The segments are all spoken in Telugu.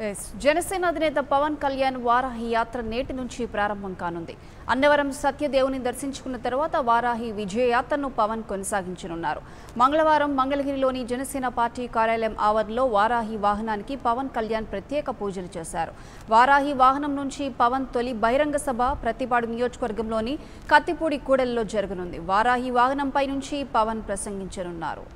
ఎస్. జనసేన అధినేత పవన్ కళ్యాణ్ వారాహి యాత్ర నేటి నుంచి ప్రారంభం కానుంది అన్నవరం సత్యదేవుని దర్శించుకున్న తర్వాత వారాహి విజయ యాత్రను పవన్ కొనసాగించనున్నారు మంగళవారం మంగళగిరిలోని జనసేన పార్టీ కార్యాలయం ఆవరణలో వారాహి వాహనానికి పవన్ కళ్యాణ్ ప్రత్యేక పూజలు చేశారు వారాహి వాహనం నుంచి పవన్ తొలి బహిరంగ సభ ప్రతిపాడు నియోజకవర్గంలోని కత్తిపూడి కూడలిలో జరగనుంది వారాహి వాహనంపై నుంచి పవన్ ప్రసంగించనున్నారు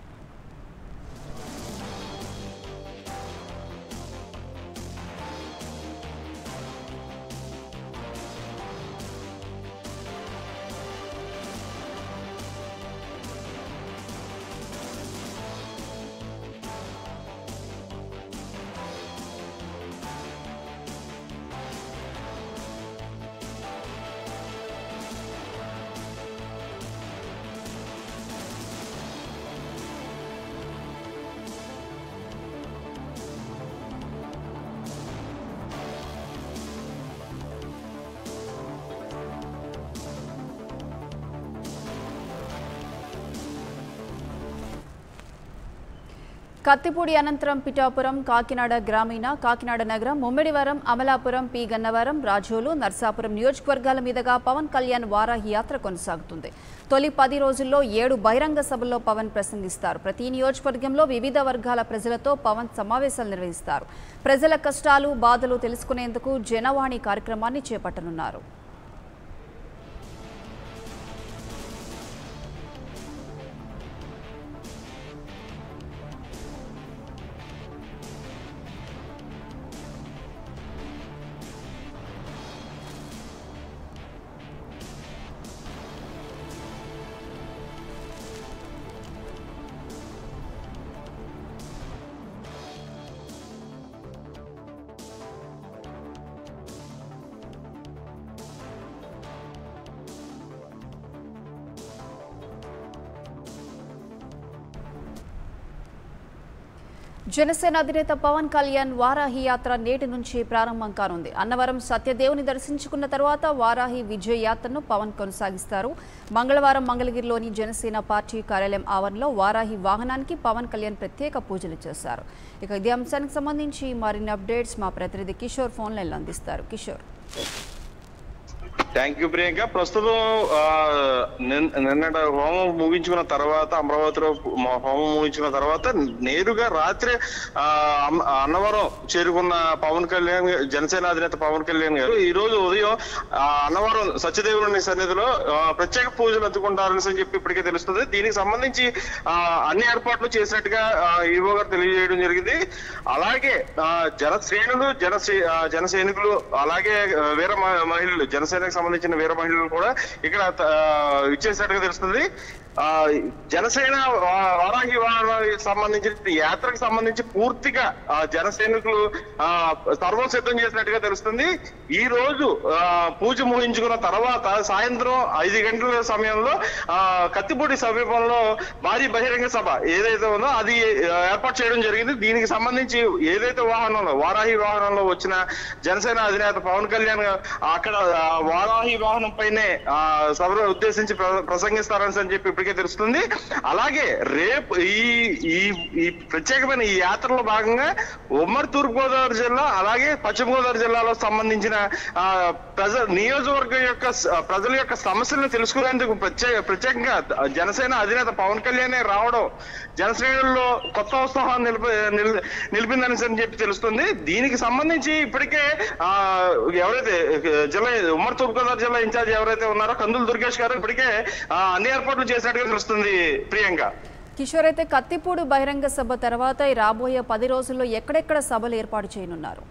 కత్తిపూడి అనంతరం పిఠాపురం కాకినాడ గ్రామీణ కాకినాడ నగరం ముమ్మిడివరం అమలాపురం పి గన్నవరం రాజోలు నర్సాపురం నియోజకవర్గాల మీదుగా పవన్ కళ్యాణ్ వారాహి యాత్ర కొనసాగుతుంది తొలి పది రోజుల్లో ఏడు బహిరంగ సభల్లో పవన్ ప్రసంగిస్తారు ప్రతి నియోజకవర్గంలో వివిధ వర్గాల ప్రజలతో పవన్ సమావేశాలు నిర్వహిస్తారు ప్రజల కష్టాలు బాధలు తెలుసుకునేందుకు జనవాణి కార్యక్రమాన్ని చేపట్టనున్నారు జనసేన అధినేత పవన్ కళ్యాణ్ వారాహి యాత్ర నేటి నుంచి ప్రారంభం కానుంది అన్నవరం సత్యదేవుని దర్శించుకున్న తర్వాత వారాహి విజయ యాత్రను పవన్ కొనసాగిస్తారు మంగళవారం మంగళగిరిలోని జనసేన పార్టీ కార్యాలయం ఆవరణలో వారాహి వాహనానికి పవన్ కళ్యాణ్ ప్రత్యేక పూజలు చేశారు ఇక ఇదే అంశానికి సంబంధించి మరిన్ని అప్డేట్స్ మా ప్రతినిధి కిషోర్ ఫోన్ లైన్లో అందిస్తారు కిషోర్ థ్యాంక్ యూ ప్రియాంక ప్రస్తుతం ఆ, నిన్- నిన్నట హోమం ముగించుకున్న తర్వాత అమరావతిలో మ- హోమం ముగించుకున్న తర్వాత నేరుగా రాత్రి ఆ, అమ్- అన్నవరం చేరుకున్న పవన్ కళ్యాణ్ జనసేన అధినేత పవన్ కళ్యాణ్ గారు ఈ రోజు ఉదయం ఆ, అన్నవరం సత్యదేవుని సన్నిధిలో ఆ, ప్రత్యేక పూజలు అందుకుంటారని చెప్పి ఇప్పటికే తెలుస్తుంది దీనికి సంబంధించి ఆ, అన్ని ఏర్పాట్లు చేసినట్టుగా ఆ, ఈవో గారు తెలియజేయడం జరిగింది అలాగే ఆ, జన శ్రేణులు జన ఆ, జన సైనికులు అలాగే ఆ, వీర మ- మహిళలు జనసేనకు సంబంధించిన వీర మహిళలు కూడా ఇక్కడ ఆ, ఇచ్చేసినట్టుగా తెలుస్తుంది ఆ జనసేన వా- వారాహి వారానికి సంబంధించిన యాత్రకు సంబంధించి పూర్తిగా ఆ జన సైనికులు ఆ సర్వం సిద్ధం చేసినట్టుగా తెలుస్తుంది ఈ రోజు ఆ, పూజ ముగించుకున్న తర్వాత సాయంత్రం ఐదు గంటల సమయంలో ఆ కత్తిపూడి సమీపంలో భారీ బహిరంగ సభ ఏదైతే ఉందో అది ఆ, ఏర్పాటు చేయడం జరిగింది దీనికి సంబంధించి ఏదైతే వాహనంలో వారాహి వాహనంలో వచ్చిన జనసేన అధినేత పవన్ కళ్యాణ్ గారు అక్కడ ఆ, వారాహి వాహనం పైనే ఆ సభను ఉద్దేశించి ప్ర- ప్రసంగిస్తారని అని చెప్పి ఇప్పటికే తెలుస్తుంది అలాగే రేపు ఈ ఈ ఈ ప్రత్యేకమైన ఈ యాత్రలో భాగంగా ఉమ్మడి తూర్పు గోదావరి జిల్లా అలాగే పశ్చిమ గోదావరి జిల్లాలో సంబంధించిన ఆ, ప్రజ నియోజకవర్గం యొక్క స- ప్రజల యొక్క సమస్యలను తెలుసుకునేందుకు ప్రత్యేక ప్రత్యేకంగా జనసేన అధినేత పవన్ కళ్యాణ్ రావడం జనశ్రేణుల్లో కొత్త ఉత్సాహాన్ని నిలిపి నిల్- నిలిపిందని అని చెప్పి తెలుస్తుంది దీనికి సంబంధించి ఇప్పటికే ఆ ఎవరైతే జిల్లా ఉమ్మడి తూర్పుగోదావరి జిల్లా ఇన్ఛార్జ్ ఎవరైతే ఉన్నారో కందులు దుర్గేష్ గారు ఇప్పటికే ఆ, అన్ని ఏర్పాట్లు చేసినట్టుగా తెలుస్తుంది ప్రియాంక కిషోర్ అయితే కత్తిపూడి బహిరంగ సభ తర్వాత ఈ రాబోయే పది రోజుల్లో ఎక్కడెక్కడ సభలు ఏర్పాటు చేయనున్నారు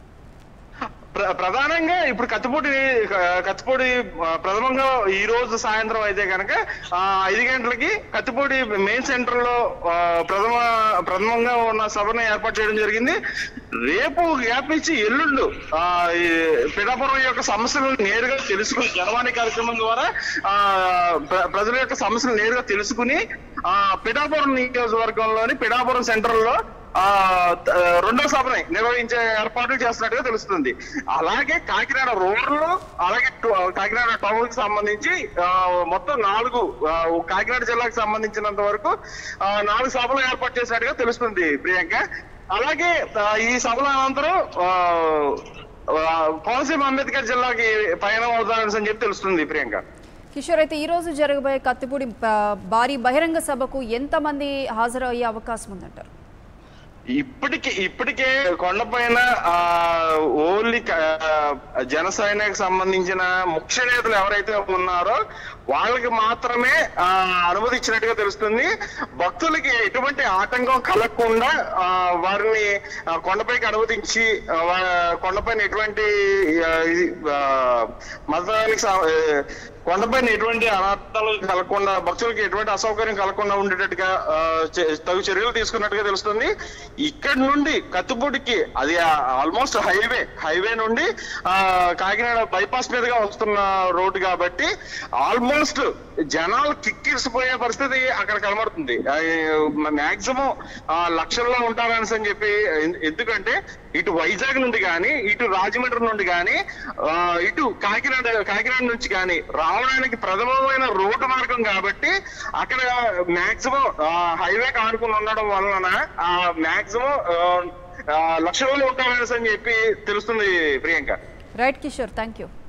ప్ర- ప్రధానంగా ఇప్పుడు కత్తిపూడి కత్తిపూడి ఆ, ప్రథమంగా ఈ రోజు సాయంత్రం అయితే కనుక ఆ, ఐదు గంటలకి కత్తిపూడి మెయిన్ సెంటర్ లో ఆ, ప్రథమ ప్రథమంగా ఉన్న సభను ఏర్పాటు చేయడం జరిగింది రేపు గ్యాప్ ఇచ్చి ఎల్లుండు ఆ, ఈ పిఠాపురం యొక్క సమస్యలను నేరుగా తెలుసుకుని జనవాణి కార్యక్రమం ద్వారా ఆ ప్ర- ప్రజల యొక్క సమస్యలు నేరుగా తెలుసుకుని ఆ పిఠాపురం నియోజకవర్గంలోని పిఠాపురం సెంటర్ లో ఆ త- రెండో సభని నిర్వహించే ఏర్పాట్లు చేస్తున్నట్టుగా తెలుస్తుంది అలాగే కాకినాడ రోడ్లు అలాగే టు- కాకినాడ టౌన్ కి సంబంధించి ఆ, మొత్తం నాలుగు ఆ, కాకినాడ జిల్లాకు సంబంధించినంత వరకు ఆ, నాలుగు సభలు ఏర్పాటు చేసినట్టుగా తెలుస్తుంది ప్రియాంక అలాగే ఆ, ఈ సభల అనంతరం ఆ, ఆ, కోనసీమ అంబేద్కర్ జిల్లాకి పయనం అవుతారని చెప్పి తెలుస్తుంది ప్రియాంక కిషోర్ అయితే ఈ రోజు జరగబోయే కత్తిపూడి ఆ, భారీ బహిరంగ సభకు ఎంతమంది హాజరయ్యే అవకాశం ఉందంటారు ఇప్పటికే ఇప్పటికే కొండపైన ఆ ఓన్లీ జన సైన్యకు సంబంధించిన ముఖ్య నేతలు ఎవరైతే ఉన్నారో వాళ్ళకి మాత్రమే ఆ అనుమతి ఇచ్చినట్టుగా తెలుస్తుంది భక్తులకి ఎటువంటి ఆటంకం కలగకుండా ఆ, వారిని ఆ, కొండపైకి అనుమతించి ఆ, వా- కొండపైన ఎటువంటి ఆ, ఇది, ఆ, మతానికి సా- ఆ, కొండపైన ఎటువంటి అనర్థాలు కలగకుండా భక్తులకి ఎటువంటి అసౌకర్యం కలగకుండా ఉండేటట్టుగా ఆ, చే- తగు చర్యలు తీసుకున్నట్టుగా తెలుస్తుంది ఇక్కడ నుండి కత్తిపూడికి అది ఆల్మోస్ట్ హైవే హైవే నుండి ఆ కాకినాడ బైపాస్ మీదుగా వస్తున్న రోడ్డు కాబట్టి ఆల్మోస్ట్ జనాలు కిక్కిరిసిపోయే పరిస్థితి అక్కడ కనబడుతుంది మాక్సిమం లక్షల్లో ఉంటారని అని చెప్పి ఎన్- ఎందుకంటే ఇటు వైజాగ్ నుండి కానీ ఇటు రాజమండ్రి నుండి కానీ ఆ, ఇటు కాకినాడ కాకినాడ నుంచి కానీ రావడానికి ప్రథమమైన రోడ్డు మార్గం కాబట్టి అక్కడ మాక్సిమం హైవే కానుకుని ఉండడం వలన మాక్సిమం లక్షల్లో ఉంటారని అని చెప్పి తెలుస్తుంది Priyanka right Kishore thank you